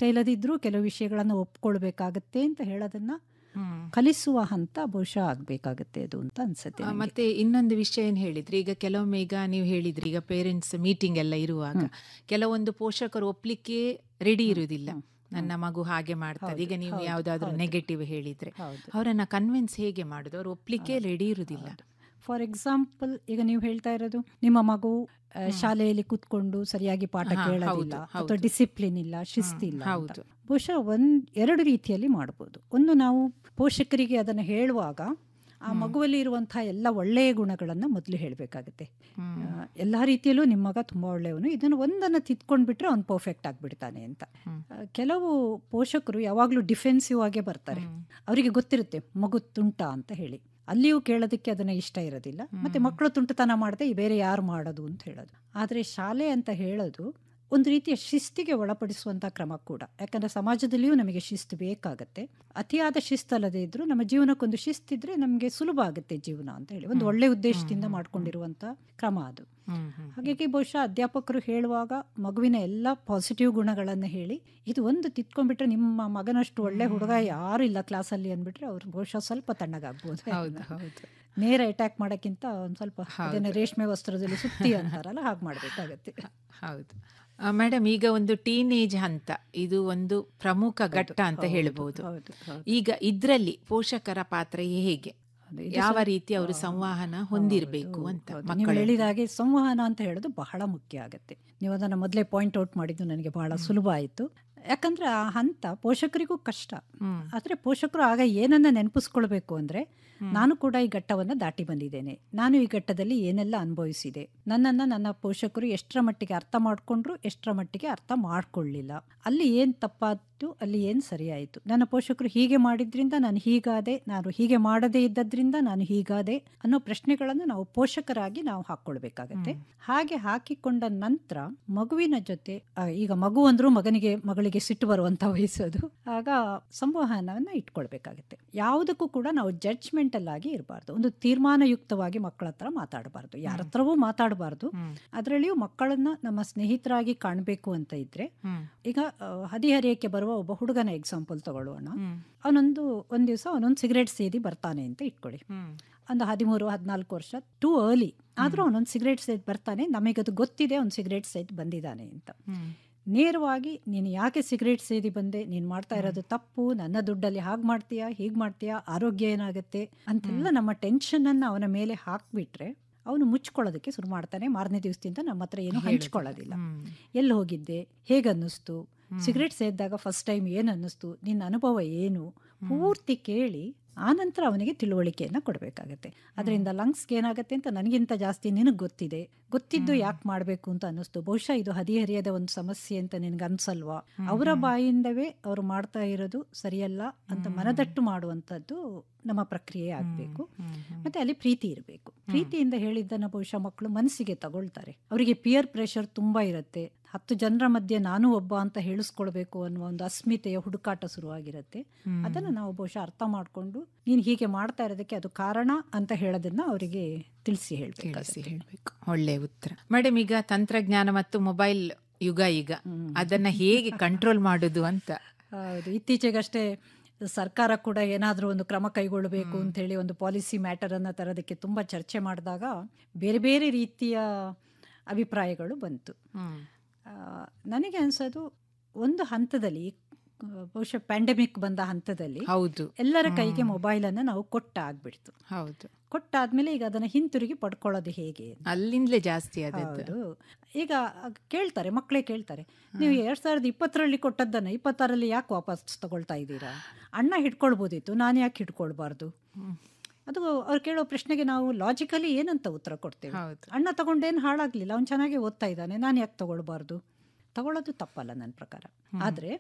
ಇಷ್ಟ ಇಲ್ಲದಿದ್ರೂ ಕೆಲವು ವಿಷಯಗಳನ್ನು ಒಪ್ಕೊಳ್ಬೇಕಾಗತ್ತೆ ಅಂತ ಹೇಳೋದನ್ನ ಹ್ಮ್. ಕಲಿಸುವ ಹಂತ ಬಹುಶಃ ಆಗ್ಬೇಕಾಗತ್ತೆ ಅದು ಅಂತ ಅನ್ಸುತ್ತೆ ಆ, ನಂಗೆ. ಮತ್ತೆ ಇನ್ನೊಂದು ವಿಷಯ ಏನ್ ಹೇಳಿದ್ರಿ ಈಗ ಕೆಲವೊಮ್ಮೆ ಈಗ ನೀವು ಹೇಳಿದ್ರಿ ಈಗ ಪೇರೆಂಟ್ಸ್ ಮೀಟಿಂಗ್ ಎಲ್ಲ ಇರುವಾಗ ಹ್ಮ್. ಕೆಲವೊಂದು ಪೋಷಕರು ಒಪ್ಲಿಕ್ಕೆ ರೆಡಿ ಹ್ಮ್, ಇರುವುದಿಲ್ಲ ಹ್ಮ್, ನನ್ನ ಮಗು ಹಾಗೆ ಮಾಡ್ತದೆ ಹೌದು, ಈಗ ನೀವು ಹೌದು, ಯಾವ್ದಾದ್ರು ಹೌದು. ನೆಗೆಟಿವ್ ಹೇಳಿದ್ರೆ ಹೌದು ಅವರನ್ನ ಕನ್ವಿನ್ಸ್ ಹೇಗೆ ಮಾಡುದು ಅವ್ರು ಒಪ್ಲಿಕ್ಕೆ ರೆಡಿ ಇರುವುದಿಲ್ಲ ಫಾರ್ ಎಕ್ಸಾಂಪಲ್ ಈಗ ನೀವು ಹೇಳ್ತಾ ಇರೋದು ನಿಮ್ಮ ಮಗು ಆ, ಶಾಲೆಯಲ್ಲಿ ಕೂತ್ಕೊಂಡು ಸರಿಯಾಗಿ ಪಾಠ ಹಾ, ಕೇಳೋದಿಲ್ಲ ಹೌದು, ಅಥವಾ ಹೌದು. ಡಿಸಿಪ್ಲಿನ್ ಇಲ್ಲ ಶಿಸ್ತಿಲ್ಲ ಹ್ಮ್, ಅಂತ. ಹೌದು. ಬಹುಶಃ ಒಂದ್ ಎರಡು ರೀತಿಯಲ್ಲಿ ಮಾಡ್ಬೋದು ಒಂದು ನಾವು ಪೋಷಕರಿಗೆ ಅದನ್ನು ಹೇಳುವಾಗ ಆ ಹ್ಮ್. ಮಗುವಲ್ಲಿ ಇರುವಂತಹ ಎಲ್ಲ ಒಳ್ಳೆಯ ಗುಣಗಳನ್ನು ಮೊದಲು ಹೇಳಬೇಕಾಗುತ್ತೆ ಹ್ಮ್. ಎಲ್ಲ ರೀತಿಯಲ್ಲೂ ನಿಮ್ಮ ಮಗ ತುಂಬ ಒಳ್ಳೆಯವನು ಇದನ್ನು ಒಂದನ್ನು ತಿದ್ಕೊಂಡ್ಬಿಟ್ರೆ ಅವ್ನು ಪರ್ಫೆಕ್ಟ್ ಆಗಿಬಿಡ್ತಾನೆ ಅಂತ ಹ್ಮ್. ಆ, ಕೆಲವು ಪೋಷಕರು ಯಾವಾಗಲೂ ಡಿಫೆನ್ಸಿವ್ ಆಗೇ ಬರ್ತಾರೆ ಹ್ಮ್. ಅವರಿಗೆ ಗೊತ್ತಿರುತ್ತೆ ಮಗು ತುಂಟ ಅಂತ ಹೇಳಿ ಅಲ್ಲಿಯೂ ಕೇಳೋದಕ್ಕೆ ಅದನ್ನ ಇಷ್ಟ ಇರೋದಿಲ್ಲ ಮತ್ತೆ ಹ್ಮ್. ಮಕ್ಕಳು ತುಂಟತನ ಮಾಡದೆ ಬೇರೆ ಯಾರು ಮಾಡೋದು ಅಂತ ಹೇಳೋದು ಆದರೆ ಶಾಲೆ ಅಂತ ಹೇಳೋದು ಒಂದು ರೀತಿಯ ಶಿಸ್ತಿಗೆ ಒಳಪಡಿಸುವಂಥ ಕ್ರಮ ಕೂಡ ಯಾಕಂದ್ರೆ ಸಮಾಜದಲ್ಲಿಯೂ ನಮಗೆ ಶಿಸ್ತು ಬೇಕಾಗತ್ತೆ ಅತಿಯಾದ ಶಿಸ್ತಲ್ಲದೆ ಇದ್ರೂ ನಮ್ಮ ಜೀವನಕ್ಕೊಂದು ಶಿಸ್ತಿದ್ರೆ ನಮಗೆ ಸುಲಭ ಆಗುತ್ತೆ ಜೀವನ ಅಂತ ಹೇಳಿ ಒಂದು ಹ್ಮ್. ಒಳ್ಳೆ ಉದ್ದೇಶದಿಂದ ಹ್ಮ್, ಹ್ಮ್, ಮಾಡ್ಕೊಂಡಿರುವಂಥ ಕ್ರಮ ಅದು ಹ್ಮ್, ಹ್ಮ್. ಹಾಗಾಗಿ ಬಹುಶಃ ಅಧ್ಯಾಪಕರು ಹೇಳುವಾಗ ಮಗುವಿನ ಎಲ್ಲ ಪಾಸಿಟಿವ್ ಗುಣಗಳನ್ನು ಹೇಳಿ ಇದು ಒಂದು ತಿತ್ಕೊಂಡ್ಬಿಟ್ರೆ ನಿಮ್ಮ ಮಗನಷ್ಟು ಒಳ್ಳೆ ಹುಡುಗ ಯಾರು ಇಲ್ಲ ಕ್ಲಾಸಲ್ಲಿ ಅಂದ್ಬಿಟ್ರೆ ಅವ್ರು ಬಹುಶಃ ಸ್ವಲ್ಪ ತಣ್ಣಗಾಗ್ಬೋದು ಹೌದು ಹೌದು ನೇರ ಅಟ್ಯಾಕ್ ಮಾಡೋಕ್ಕಿಂತ ಒಂದು ಸ್ವಲ್ಪ ಹೌದು. ಅದೇನೋ ರೇಷ್ಮೆ ವಸ್ತ್ರದಲ್ಲಿ ಸುತ್ತಿ ಅಂತಾರಲ್ಲ ಹಾಗೆ ಮಾಡಬೇಕಾಗತ್ತೆ ಹೌದು ಮೇಡಮ್ ಈಗ ಒಂದು ಟೀನೇಜ್ ಹಂತ ಇದು ಒಂದು ಪ್ರಮುಖ ಘಟ್ಟ ಅಂತ ಹೇಳ್ಬೋದು ಹೌದು ಹೌದು ಈಗ ಇದ್ರಲ್ಲಿ ಪೋಷಕರ ಪಾತ್ರ ಹೇಗೆ ಅದು ಇದು ಯಾವ ಸ್ವಲ್ಪ- ರೀತಿ ಅವರು ಹಾ, ಸಂವಹನ ಹೌದು, ಹೊಂದಿರಬೇಕು ಅಂತ ಹೌದು. ನೀವು ಮಕ್ಕಳು ಹೇಳಿದ ಹಾಗೆ ಸಂವಹನ ಅಂತ ಹೇಳೋದು ಬಹಳ ಮುಖ್ಯ ಆಗುತ್ತೆ ನೀವು ಅದನ್ನು ಮೊದಲೇ ಪಾಯಿಂಟ್ ಔಟ್ ಮಾಡಿದ್ದು ನನಗೆ ಬಹಳ ಸುಲಭ ಆಯಿತು ಯಾಕಂದ್ರೆ ಆ ಹಂತ ಪೋಷಕರಿಗೂ ಕಷ್ಟ ಹ್ಮ್. ಆದರೆ ಪೋಷಕರು ಆಗ ಏನನ್ನ ನೆನಪಿಸ್ಕೊಳ್ಬೇಕು ಅಂದ್ರೆ ಹ್ಮ್. ನಾನು ಕೂಡ ಈ ಘಟ್ಟವನ್ನು ದಾಟಿ ಬಂದಿದ್ದೇನೆ ನಾನು ಈ ಘಟ್ಟದಲ್ಲಿ ಏನೆಲ್ಲ ಅನುಭವಿಸಿದೆ ನನ್ನನ್ನು ನನ್ನ ಪೋಷಕರು ಎಷ್ಟರ ಮಟ್ಟಿಗೆ ಅರ್ಥ ಮಾಡ್ಕೊಂಡ್ರು ಎಷ್ಟರ ಮಟ್ಟಿಗೆ ಅರ್ಥ ಮಾಡ್ಕೊಳ್ಳಿಲ್ಲ ಅಲ್ಲಿ ಏನು ತಪ್ಪಾಯ್ತು ಅಲ್ಲಿ ಏನು ಸರಿಯಾಯಿತು ನನ್ನ ಪೋಷಕರು ಹೀಗೆ ಮಾಡಿದ್ರಿಂದ ನಾನು ಹೀಗಾದೆ ನಾನು ಹೀಗೆ ಮಾಡದೇ ಇದ್ದದ್ರಿಂದ ನಾನು ಹೀಗಾದೆ ಅನ್ನೋ ಪ್ರಶ್ನೆಗಳನ್ನು ನಾವು ಪೋಷಕರಾಗಿ ನಾವು ಹಾಕ್ಕೊಳ್ಬೇಕಾಗತ್ತೆ ಹಾಗೆ ಹಾಕಿಕೊಂಡ ನಂತರ ಮಗುವಿನ ಜೊತೆ ಆ, ಈಗ ಮಗು ಅಂದ್ರೂ ಮಗನಿಗೆ ಮಗಳಿಗೆ ಸಿಟ್ಟು ಬರುವಂತ ವಯಸ್ಸದು ಆಗ ಸಂವಹನವನ್ನ ಇಟ್ಕೊಳ್ಬೇಕಾಗತ್ತೆ ಯಾವುದಕ್ಕೂ ಕೂಡ ನಾವು ಜಡ್ಜ್ಮೆಂಟಲ್ ಆಗಿ ಇರಬಾರ್ದು ಒಂದು ತೀರ್ಮಾನಯುಕ್ತವಾಗಿ ಮಕ್ಕಳ ಹತ್ರ ಮಾತಾಡಬಾರ್ದು ಯಾರ ಹತ್ರವೂ ಮಾತಾಡಬಾರ್ದು ಹ್ಮ್. ಅದರಲ್ಲಿಯೂ ಮಕ್ಕಳನ್ನ ನಮ್ಮ ಸ್ನೇಹಿತರಾಗಿ ಕಾಣಬೇಕು ಅಂತ ಇದ್ರೆ ಹ್ಮ್. ಈಗ ಆ, ಹದಿಹರಿಯಕ್ಕೆ ಬರುವ ಒಬ್ಬ ಹುಡುಗನ ಎಕ್ಸಾಂಪಲ್ ತಗೊಳ್ಳೋಣ ಹ್ಮ್. ಅವನೊಂದು ಒಂದ್ ದಿವಸ ಅವನೊಂದು ಸಿಗರೇಟ್ ಸೇದಿ ಬರ್ತಾನೆ ಅಂತ ಇಟ್ಕೊಳ್ಳಿ ಹ್ಮ್. ಒಂದು ಹದಿಮೂರು ಹದಿನಾಲ್ಕು ವರ್ಷ ಟೂ ಅರ್ಲಿ ಆದ್ರೂ ಅವನೊಂದು ಸಿಗರೇಟ್ ಸೇದ್ ಬರ್ತಾನೆ ನಮಗದು ಗೊತ್ತಿದೆ ಅವ್ನು ಸಿಗರೇಟ್ ಸೇದ್ ಬಂದಿದ್ದಾನೆ ಅಂತ ಹ್ಮ್. ನೇರವಾಗಿ ನೀನು ಯಾಕೆ ಸಿಗರೇಟ್ ಸೇದಿ ಬಂದೆ ನೀನು ಮಾಡ್ತಾ ಇರೋದು ತಪ್ಪು ನನ್ನ ದುಡ್ಡಲ್ಲಿ ಹಾಗೆ ಮಾಡ್ತೀಯಾ ಹೀಗೆ ಮಾಡ್ತೀಯಾ ಆರೋಗ್ಯ ಏನಾಗುತ್ತೆ ಅಂತೆಲ್ಲ ನಮ್ಮ ಟೆನ್ಷನನ್ನು ಅವನ ಮೇಲೆ ಹಾಕ್ಬಿಟ್ರೆ ಅವನು ಮುಚ್ಕೊಳ್ಳೋದಕ್ಕೆ ಶುರು ಮಾಡ್ತಾನೆ ಮಾರನೇ ದಿವಸದಿಂದ ನಮ್ಮ ಹತ್ರ ಏನು ಹೇಳುದಿಲ್ಲ. ಹಂಚ್ಕೊಳ್ಳೋದಿಲ್ಲ ಹ್ಮ್. ಎಲ್ಲಿ ಹೋಗಿದ್ದೆ ಹೇಗೆ ಅನ್ನಿಸ್ತು ಹ್ಮ್. ಸಿಗರೇಟ್ ಸೇದಿದಾಗ ಫಸ್ಟ್ ಟೈಮ್ ಏನು ಅನ್ನಿಸ್ತು ನಿನ್ನ ಅನುಭವ ಏನು ಪೂರ್ತಿ ಕೇಳಿ ಆನಂತರ ಅವನಿಗೆ ತಿಳುವಳಿಕೆಯನ್ನು ಕೊಡಬೇಕಾಗತ್ತೆ ಅದರಿಂದ ಲಂಗ್ಸ್ಗೆ ಏನಾಗುತ್ತೆ ಅಂತ ನನಗಿಂತ ಜಾಸ್ತಿ ನಿನಗೆ ಗೊತ್ತಿದೆ ಗೊತ್ತಿದ್ದು ಯಾಕೆ ಮಾಡಬೇಕು ಅಂತ ಅನ್ನಿಸ್ತು ಬಹುಶಃ ಇದು ಹದಿಹರಿಯದ ಒಂದು ಸಮಸ್ಯೆ ಅಂತ ನಿನಗೆ ಅನ್ಸಲ್ವಾ ಅವರ ಬಾಯಿಂದವೇ ಅವರು ಮಾಡ್ತಾ ಇರೋದು ಸರಿಯಲ್ಲ ಅಂತ ಮನದಟ್ಟು ಮಾಡುವಂಥದ್ದು ನಮ್ಮ ಪ್ರಕ್ರಿಯೆ ಆಗಬೇಕು ಹ್ಮ್. ಹ್ಮ್. ಮತ್ತೆ ಅಲ್ಲಿ ಪ್ರೀತಿ ಇರಬೇಕು ಪ್ರೀತಿಯಿಂದ ಹೇಳಿದ್ದನ್ನು ಬಹುಶಃ ಮಕ್ಕಳು ಮನಸ್ಸಿಗೆ ತಗೊಳ್ತಾರೆ ಅವರಿಗೆ ಪಿಯರ್ ಪ್ರೆಷರ್ ತುಂಬಾ ಇರುತ್ತೆ ಹತ್ತು ಜನರ ಮಧ್ಯೆ ನಾನು ಒಬ್ಬ ಅಂತ ಹೇಳಿಸ್ಕೊಳ್ಬೇಕು ಅನ್ನುವ ಒಂದು ಅಸ್ಮಿತೆಯ ಹುಡುಕಾಟ ಶುರುವಾಗಿರುತ್ತೆ ಹ್ಮ್. ಅದನ್ನು ನಾವು ಬಹುಶಃ ಅರ್ಥ ಮಾಡಿಕೊಂಡು ನೀನು ಹೀಗೆ ಮಾಡ್ತಾ ಇರೋದಕ್ಕೆ ಅದು ಕಾರಣ ಅಂತ ಹೇಳೋದನ್ನ ಅವರಿಗೆ ತಿಳಿಸಿ ತಿಳಿಸಿ ಹೇಳ್ಬೇಕು ಹೇಳ್ಬೇಕು ಒಳ್ಳೆ ಉತ್ತರ ಮೇಡಮ್ ಈಗ ತಂತ್ರಜ್ಞಾನ ಮತ್ತು ಮೊಬೈಲ್ ಯುಗ ಈಗ ಅದನ್ನ ಹೇಗೆ ಕಂಟ್ರೋಲ್ ಮಾಡುದು ಅಂತ ಹೌದು ಇತ್ತೀಚೆಗಷ್ಟೇ ಸರ್ಕಾರ ಕೂಡ ಏನಾದರೂ ಒಂದು ಕ್ರಮ ಕೈಗೊಳ್ಳಬೇಕು ಅಂತ ಹೇಳಿ ಒಂದು ಪಾಲಿಸಿ ಮ್ಯಾಟರ್ ಅನ್ನ ತರೋದಕ್ಕೆ ತುಂಬಾ ಚರ್ಚೆ ಮಾಡಿದಾಗ ಬೇರೆ ಬೇರೆ ರೀತಿಯ ಅಭಿಪ್ರಾಯಗಳು ಬಂತು ಹ್ಮ್. ಆ, ನನಗೆ ಅನ್ಸೋದು ಒಂದು ಹಂತದಲ್ಲಿ ಆ, ಬಹುಶಃ ಪ್ಯಾಂಡಮಿಕ್ ಬಂದ ಹಂತದಲ್ಲಿ ಹೌದು ಎಲ್ಲರ ಕೈಗೆ ಮೊಬೈಲ್ ಅನ್ನ ನಾವು ಕೊಟ್ಟ ಆಗ್ಬಿಡ್ತು ಹೌದು ಕೊಟ್ಟಾದ್ಮೇಲೆ ಈಗ ಅದನ್ನ ಹಿಂತಿರುಗಿ ಪಡ್ಕೊಳ್ಳೋದು ಹೇಗೆ ಅಂತ. ಅಲ್ಲಿಂದಲೇ ಜಾಸ್ತಿ ಆದದ್ದು ಹೌದು ಈಗ ಅಗ್ ಕೇಳ್ತಾರೆ ಮಕ್ಕಳೇ ಕೇಳ್ತಾರೆ ನೀವು ಎರಡ್ ಸಾವಿರದ ಇಪ್ಪತ್ತರಲ್ಲಿ ಕೊಟ್ಟದ್ದನ್ನ ಇಪ್ಪತ್ತಾರಲ್ಲಿ ಯಾಕೆ ವಾಪಸ್ ತಗೊಳ್ತಾ ಇದ್ದೀರಾ ಅಣ್ಣ ಹಿಡ್ಕೊಳ್ಬೋದಿತ್ತು ನಾನು ಯಾಕೆ ಹಿಡ್ಕೊಳ್ಬಾರ್ದು ಹ್ಮ್. ಅದು ಅವ್ರು ಕೇಳೋ ಪ್ರಶ್ನೆಗೆ ನಾವು ಲಾಜಿಕಲಿ ಏನಂತ ಉತ್ತರ ಕೊಡ್ತೇವೆ ಹೌದು ಅಣ್ಣ ತಗೊಂಡೇನು ಹಾಳಾಗ್ಲಿಲ್ಲ ಅವ್ನು ಚೆನ್ನಾಗಿ ಓದ್ತಾ ಇದ್ದಾನೆ ನಾನು ಯಾಕೆ ತಗೊಳ್ಬಾರ್ದು ತಗೊಳ್ಳೋದು ತಪ್ಪಲ್ಲ ನನ್ನ ಪ್ರಕಾರ ಆದರೆ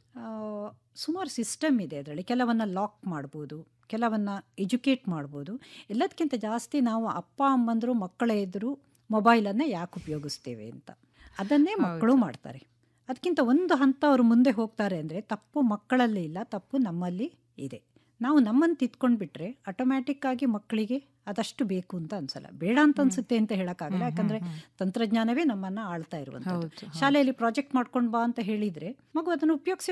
ಸುಮಾರು ಸಿಸ್ಟಮ್ ಇದೆ ಅದರಲ್ಲಿ ಕೆಲವನ್ನ ಲಾಕ್ ಮಾಡ್ಬೋದು ಕೆಲವನ್ನ ಎಜುಕೇಟ್ ಮಾಡ್ಬೋದು ಎಲ್ಲದಕ್ಕಿಂತ ಜಾಸ್ತಿ ನಾವು ಅಪ್ಪ ಅಮ್ಮಂದರು ಮಕ್ಕಳ ಎದುರು ಮೊಬೈಲನ್ನು ಯಾಕೆ ಉಪಯೋಗಿಸ್ತೇವೆ ಅಂತ ಅದನ್ನೇ ಮಕ್ಕಳು ಮಾಡ್ತಾರೆ ಅದಕ್ಕಿಂತ ಒಂದು ಹಂತ ಅವರು ಮುಂದೆ ಹೋಗ್ತಾರೆ ಅಂದರೆ ತಪ್ಪು ಮಕ್ಕಳಲ್ಲಿ ಇಲ್ಲ ತಪ್ಪು ನಮ್ಮಲ್ಲಿ ಇದೆ ನಾವು ನಮ್ಮನ್ನು ತಿದ್ಕೊಂಡು ಬಿಟ್ರೆ ಆಟೋಮ್ಯಾಟಿಕ್ ಆಗಿ ಮಕ್ಕಳಿಗೆ ಅದಷ್ಟು ಬೇಕು ಅಂತ ಅನ್ಸಲ್ಲ ಬೇಡ ಅಂತ ಅನ್ಸುತ್ತೆ ಅಂತ ಹೇಳಕ್ಕಾಗಲ್ಲ ಯಾಕಂದ್ರೆ ತಂತ್ರಜ್ಞಾನವೇ ನಮ್ಮನ್ನ ಆಳ್ತಾ ಇರುವಂಥದ್ದು ಹೌದು ಶಾಲೆಯಲ್ಲಿ ಪ್ರಾಜೆಕ್ಟ್ ಮಾಡ್ಕೊಂಡು ಬಾ ಅಂತ ಹೇಳಿದ್ರೆ ಮಗು ಅದನ್ನು ಉಪಯೋಗಿಸಿ